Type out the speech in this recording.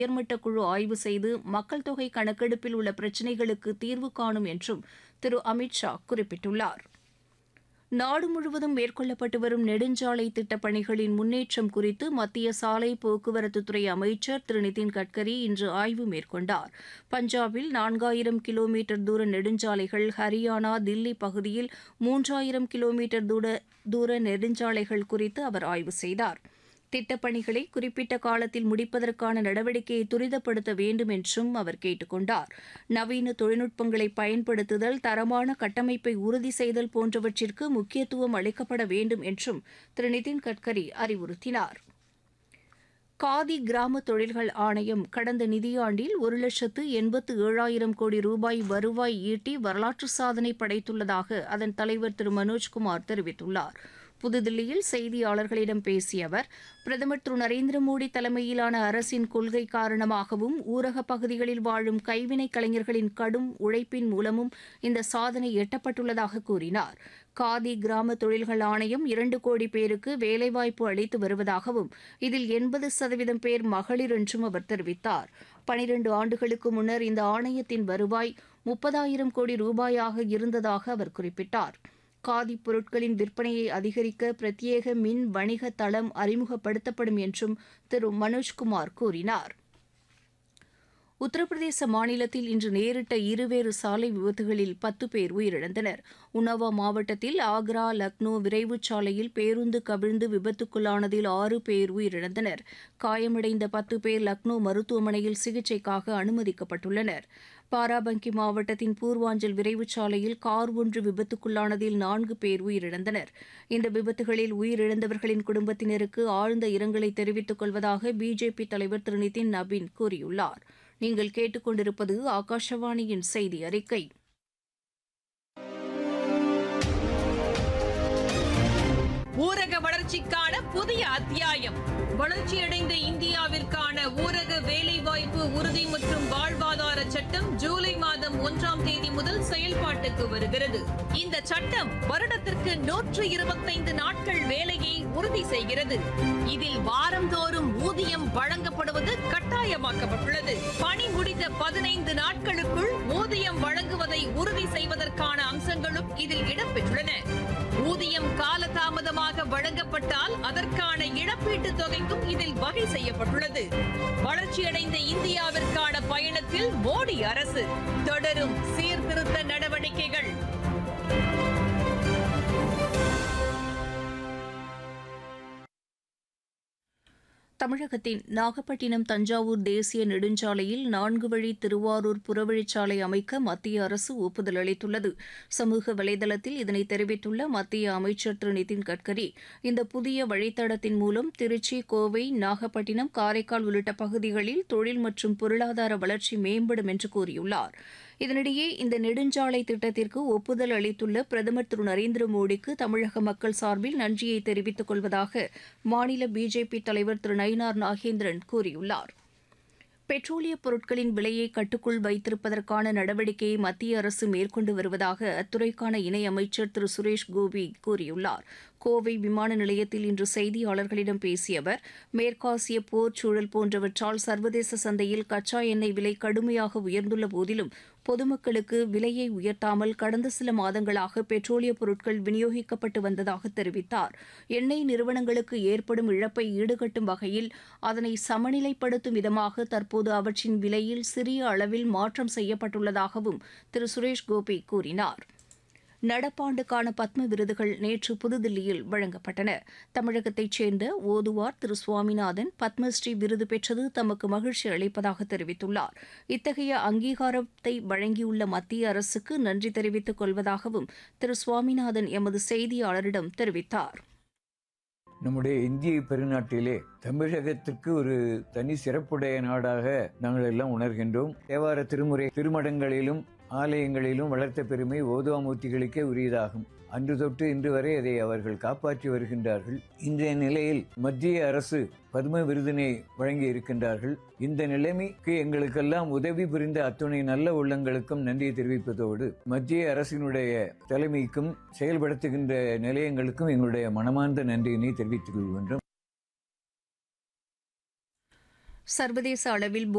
உயர்மட்ட குழு ஆய்வு செய்து மக்கள் தொகை கணக்கெடுப்பில் உள்ள பிரச்சினைகளுக்கு தீர்வு காணும் என்றும் திரு அமித் ஷா குறிப்பிட்டுள்ளார் நாடு முழுவதும் மேற்கொள்ளப்பட்டு வரும் நெடுஞ்சாலை திட்டப் பணிகளின் முன்னேற்றம் குறித்து மத்திய சாலை போக்குவரத்துத்துறை அமைச்சர் திரு நிதின் கட்கரி இன்று ஆய்வு மேற்கொண்டார் பஞ்சாபில் நான்காயிரம் கிலோமீட்டர் தூர நெடுஞ்சாலைகள் ஹரியானா தில்லி பகுதியில் மூன்றாயிரம் கிலோமீட்டர் தூர தூர நெடுஞ்சாலைகள் குறித்து அவர் ஆய்வு செய்தார் திட்டப்பணிகளை குறிப்பிட்ட காலத்தில் முடிப்பதற்கான நடவடிக்கையை துரிதப்படுத்த வேண்டும் என்றும் அவர் கேட்டுக் கொண்டார் நவீன தொழில்நுட்பங்களை பயன்படுத்துதல் தரமான கட்டமைப்பை உறுதி செய்தல் போன்றவற்றிற்கு முக்கியத்துவம் அளிக்கப்பட வேண்டும் என்றும் திரு நிதின் கட்கரி அறிவுறுத்தினார் காதி கிராம தொழில்கள் ஆணையம் கடந்த நிதியாண்டில் ஒரு லட்சத்து எண்பத்து ஏழாயிரம் கோடி ரூபாய் வருவாய் ஈட்டி வரலாற்று சாதனை படைத்துள்ளதாக அதன் தலைவர் திரு மனோஜ்குமார் தெரிவித்துள்ளார் புதுதில்லியில் செய்தியாளர்களிடம் பேசிய அவர் பிரதமர் திரு நரேந்திர மோடி தலைமையிலான அரசின் கொள்கை காரணமாகவும் ஊரகப் பகுதிகளில் வாழும் கைவினை கலைஞர்களின் கடும் உழைப்பின் மூலமும் இந்த சாதனை எட்டப்பட்டுள்ளதாக கூறினார் காதி கிராம தொழில்கள் ஆணையம் இரண்டு கோடி பேருக்கு வேலைவாய்ப்பு அளித்து வருவதாகவும் இதில் எண்பது சதவீதம் பேர் மகளிர் என்றும் அவர் தெரிவித்தார் பனிரண்டு ஆண்டுகளுக்கு முன்னர் இந்த ஆணையத்தின் வருவாய் முப்பதாயிரம் கோடி ரூபாயாக இருந்ததாக அவர் குறிப்பிட்டார் காதி பொருட்களின் விற்பனையை அதிகரிக்க பிரத்யேக மின் வணிக தளம் அறிமுகப்படுத்தப்படும் என்றும் திரு மனோஜ்குமார் கூறினார் உத்தரப்பிரதேச மாநிலத்தில் இன்று நேரிட்ட இருவேறு சாலை விபத்துகளில் பத்து பேர் உயிரிழந்தனர் உன்னாவா மாவட்டத்தில் ஆக்ரா லக்னோ விரைவுச் சாலையில் பேருந்து கவிழ்ந்து விபத்துக்குள்ளானதில் ஆறு பேர் உயிரிழந்தனர் காயமடைந்த பத்து பேர் லக்னோ மருத்துவமனையில் சிகிச்சைக்காக அனுமதிக்கப்பட்டுள்ளனர் பாராபங்கி மாவட்டத்தின் பூர்வாஞ்சல் விரைவுச் சாலையில் கார் ஒன்று விபத்துக்குள்ளானதில் நான்கு பேர் உயிரிழந்தனர் இந்த விபத்துகளில் உயிரிழந்தவர்களின் குடும்பத்தினருக்கு ஆழ்ந்த இரங்கலை தெரிவித்துக் கொள்வதாக பிஜேபி தலைவர் திரு நிதின் நபீன் கூறியுள்ளார் நீங்கள் கேட்டுக்கொண்டிருப்பது ஆகாஷவாணியின் செய்தி அறிக்கை ஊரக வளர்ச்சிக்கான புதிய அத்தியாயம் வளர்ச்சியடைந்த இந்தியாவிற்கான ஊரக வேலைவாய்ப்பு உறுதி மற்றும் வாழ்வாதார சட்டம் ஜூலை மாதம் ஒன்றாம் தேதி முதல் செயல்பாட்டுக்கு வருகிறது இந்த சட்டம் வருடத்திற்கு நூற்று இருபத்தைந்து நாட்கள் வேலையை உறுதி செய்கிறது இதில் வாரந்தோறும் ஊதியம் வழங்கப்படுவது கட்டாயமாக்கப்பட்டுள்ளது பணி முடிந்த பதினைந்து நாட்களுக்குள் ஊதியம் வழங்குவதை உறுதி செய்வதற்கான அம்சங்களும் இதில் இடம்பெற்றுள்ளன ஊதியம் காலதாமதமாக வழங்கப்பட்டால் அதற்கான இழப்பீட்டுத் தொகைக்கும் இதில் வகை செய்யப்பட்டுள்ளது வளர்ச்சியடைந்த இந்தியாவிற்கான பயணத்தில் மோடி அரசு தொடரும் சீர்திருத்த நடவடிக்கைகள் தமிழகத்தின் நாகப்பட்டினம் தஞ்சாவூர் தேசிய நெடுஞ்சாலையில் நான்கு வழி திருவாரூர் புறவழிச்சாலை அமைக்க மத்திய அரசு ஒப்புதல் அளித்துள்ளது சமூக வலைதளத்தில் இதனை தெரிவித்துள்ள மத்திய அமைச்சர் திரு நிதின் கட்கரி இந்த புதிய வழித்தடத்தின் மூலம் திருச்சி கோவை நாகப்பட்டினம் காரைக்கால் உள்ளிட்ட பகுதிகளில் தொழில் மற்றும் பொருளாதார வளர்ச்சி மேம்படும் என்று கூறியுள்ளார் இதனிடையே இந்த நெடுஞ்சாலை திட்டத்திற்கு ஒப்புதல் அளித்துள்ள பிரதமர் திரு நரேந்திர மோடிக்கு தமிழக மக்கள் சார்பில் நன்றியை தெரிவித்துக் கொள்வதாக மாநில பிஜேபி தலைவர் திரு நயினார் நாகேந்திரன் கூறியுள்ளார் பெட்ரோலியப் பொருட்களின் விலையை கட்டுக்குள் வைத்திருப்பதற்கான நடவடிக்கையை மத்திய அரசு மேற்கொண்டு வருவதாக அத்துறைக்கான இணையமைச்சர் திரு சுரேஷ் கோபி கூறியுள்ளார் கோவை விமான நிலையத்தில் இன்று செய்தியாளர்களிடம் பேசிய அவர் மேற்காசிய போர் சூழல் போன்றவற்றால் சர்வதேச சந்தையில் கச்சா எண்ணெய் விலை கடுமையாக உயர்ந்துள்ள போதிலும் பொதுமக்களுக்கு விலையை உயர்த்தாமல் கடந்த சில மாதங்களாக பெட்ரோலிய பொருட்கள் விநியோகிக்கப்பட்டு வந்ததாக தெரிவித்தார் எண்ணெய் நிறுவனங்களுக்கு ஏற்படும் இழப்பை ஈடுகட்டும் வகையில் அதனை சமநிலைப்படுத்தும் விதமாக தற்போது அவற்றின் விலையில் சிறிய அளவில் மாற்றம் செய்யப்பட்டுள்ளதாகவும் திரு சுரேஷ் கோபி கூறினார் நடப்பாண்டுக்கான பத்ம விருதுகள் நேற்று புதுதில்லியில் வழங்கப்பட்டன தமிழகத்தைச் சேர்ந்த ஓதுவார் திரு சுவாமிநாதன் பத்மஸ்ரீ விருது பெற்றது தமக்கு மகிழ்ச்சி அளிப்பதாக தெரிவித்துள்ளார் இத்தகைய அங்கீகாரத்தை வழங்கியுள்ள மத்திய அரசுக்கு நன்றி தெரிவித்துக் கொள்வதாகவும் திரு சுவாமிநாதன் எமது செய்தியாளரிடம் தெரிவித்தார் நம்முடைய இந்திய பெருநாட்டிலே தமிழகத்திற்கு ஒரு தனி சிறப்புடைய நாடாக நாங்கள் எல்லாம் உணர்கின்றோம் தேவார திருமுறை திருமடங்களிலும் ஆலயங்களிலும் வளர்த்த பெருமை ஓதுவாமூர்த்திகளுக்கே உரியதாகும் அன்று தொட்டு இன்று வரை அதை அவர்கள் காப்பாற்றி வருகின்றார்கள் இன்றைய நிலையில் மத்திய அரசு பத்ம விருதினை வழங்கி இருக்கின்றார்கள் இந்த நிலைமைக்கு எங்களுக்கெல்லாம் உதவி புரிந்த அத்துணை நல்ல உள்ளங்களுக்கும் நன்றியை தெரிவிப்பதோடு மத்திய அரசினுடைய தலைமைக்கும் செயல்படுத்துகின்ற நிலையங்களுக்கும் எங்களுடைய மனமார்ந்த நன்றியினை தெரிவித்துக் கொள்கின்றோம் சர்வதேச அளவில்